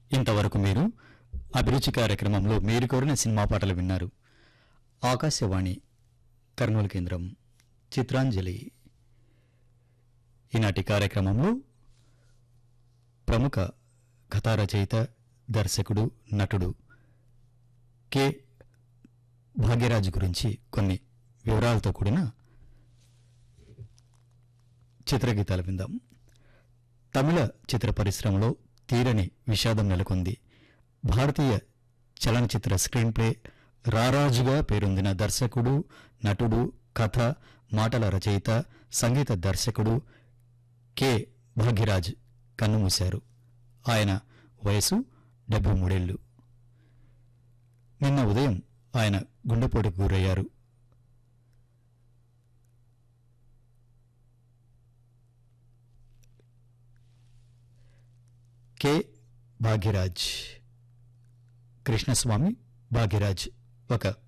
ఇంతవరకు మీరు అభిరుచి కార్యక్రమంలో మీరు కోరిన సినిమా పాటలు విన్నారు ఆకాశవాణి కర్నూలు కేంద్రం చిత్రాంజలి ఈనాటి కార్యక్రమంలో ప్రముఖ కథా రచయిత దర్శకుడు నటుడు కె భాగ్యరాజు గురించి కొన్ని వివరాలతో కూడిన చిత్రగీతాలు విందాం తమిళ చిత్ర పరిశ్రమలో తీరని విషాదం నెలకొంది భారతీయ చలనచిత్ర స్క్రీన్ ప్లే రారాజుగా పేరొందిన దర్శకుడు నటుడు కథ మాటల రచయిత సంగీత దర్శకుడు కె భాగ్యరాజ్ కన్నుమూశారు ఆయన వయసు డెబ్బై మూడేళ్లు నిన్న ఉదయం ఆయన గుండెపోటుకు గురయ్యారు కె భాగ్యరాజ్ కృష్ణస్వామి భాగ్యరాజ్ ఒక